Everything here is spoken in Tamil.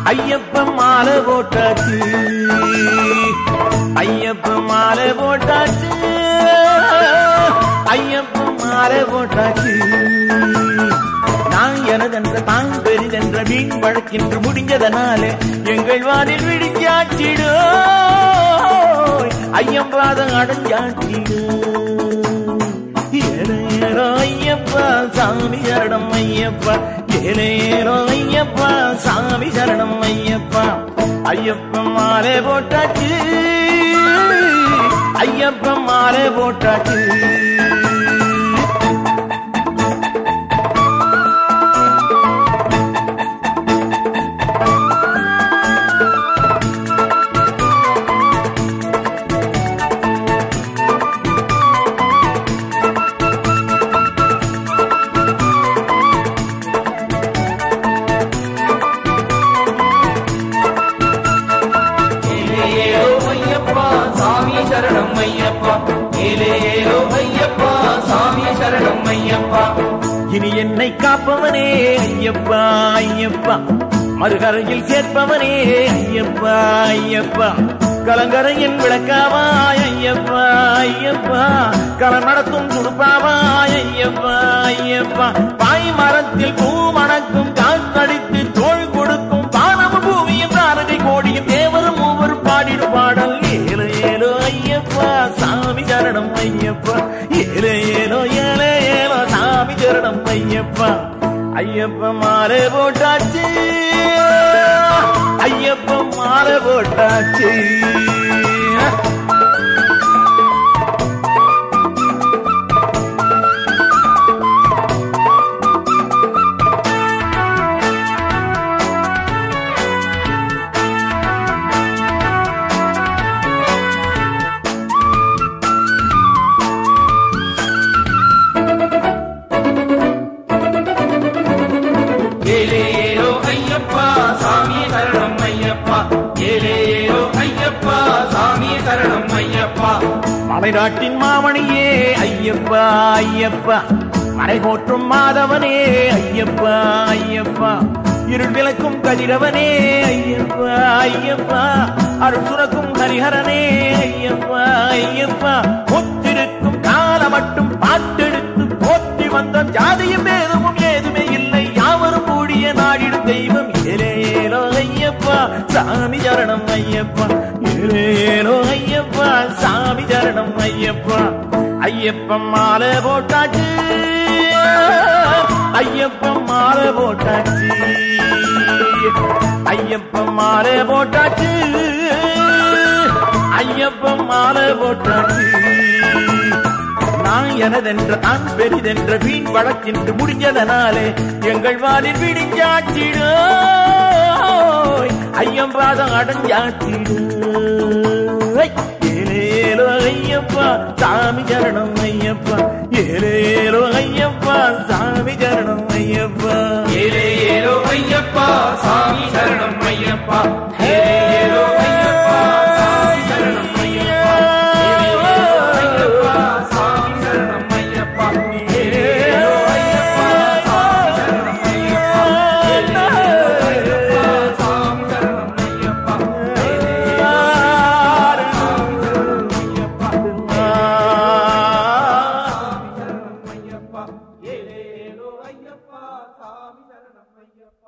ஐயப்ப மாலை போட்டாச்சு ஐயப்ப மாலை போட்டாச்சு ஐயப்ப மாலை போட்டாச்சு நான் எனதென்ற தான் பெரிதென்ற வீண் வழக்கின்று முடிஞ்சதனாலே எங்கள் வானில் விடிஞ்சாச்சிடோ ஐயம்பாதம் அடைஞ்சாச்சிடோ ஏலேரோ ஐயப்பா சாமி சரணம் ஐயப்பா ஏலேரோ ஐயப்பா சாமி சரணம் ஐயப்பா ஐயப்ப மாலை போட்டாச்சு ஐயப்ப மாலை போட்டாச்சு ஏலேலோ ஐயப்பா சாமி சரணம் ஐயப்பா ஏலேலோ ஐயப்பா சாமி சரணம் ஐயப்பா இனி என்னை காப்பவனே ஐயப்பா ஐயப்பா மறுகரையில் சேர்ப்பவனே ஐயப்பா ஐயப்பா கலங்கரையின் விளக்காவாய் ஐயப்பா ஐயப்பா களம் நடத்தும் துடுப்பாவாய் ஐயப்பா ஐயப்பா பாய் மரத்தில் பூ மணக்கும் காத்தடித்து தோள் கொடுக்கும் பானமும் பூமியும் தாரகை கோடியும் தேவரும் மூவர் பாடிடும் பாடல் ஏழு ஏழு ஐயப்பா சாமி சரணம் ஐயப்பா ஏழு ஏழோ ஏழு ஏழோ சாமி சரணம் ஐயப்பா ஐயப்ப மாலை போட்டாச்சு ஐயப்ப மாலை போட்டாச்சு ஏலேலோ ஐயப்பா சாமி சரணம் ஐயப்பா ஏலேலோ ஐயப்பா சாமி சரணம் ஐயப்பா மலைநாட்டின் மாமணியே ஐயப்பா ஐயப்பா மலை போற்றும் மாதவனே ஐயப்பா ஐயப்பா இருள் விளக்கும் கதிரவனே ஐயப்பா ஐயப்பா அருள் சுரக்கும் ஹரிஹரனே ஐயப்பா ஐயப்பா ஒத்திருக்கும் கால மட்டும் பாட்டெடுத்து போற்றி வந்த ஜாதியும் பேதமும் ஏதுமே இல்லை யாவரும் கூடிய நாடிடும் தெய்வம் ஏலே ஏலோ ஐயப்பா சாமி சரணம் ஐயப்பா ஏலே ஏலோ ஐயப்பா சாமி சரணம் ஐயப்பா ஐயப்ப மாலை போட்டாச்சு ஐயப்ப மாலை போட்டாச்சு ஐயப்ப மாலை போட்டாச்சு ஐயப்ப மாலை போட்டாச்சு நான் எனதென்ற தான் பெரிதென்ற வீண் வழக்கின்று முடிஞ்சதனாலே எங்கள் வாலில் விடிஞ்சாச்சிடோ ஐயம்பாதம் அடைஞ்சாச்சிடோ ஏலேலோ ஐயப்பா சாமி சரணம் ஐயப்பா ஏலேலோ ஐயப்பா சாமி சரணம் ஐயப்பா ஏலேலோ ஐயப்பா சாமி சரணம் ஐயப்பா ஏலேலோ ஐயப்பா சாமி சரணம் ஐயப்பா ஏலேலோ ஐயப்பா சாமி சரணம் ஐயப்பா ஏலேலோ ஐயப்பா சாமி சரணம் ஐயப்பா ஏலேலோ ஐயப்பா சாமி சரணம் ஐயப்பா ஏலேலோ ஐயப்பா ஏலேலோ ஐயப்பா சாமி சரணம் ஐயப்பா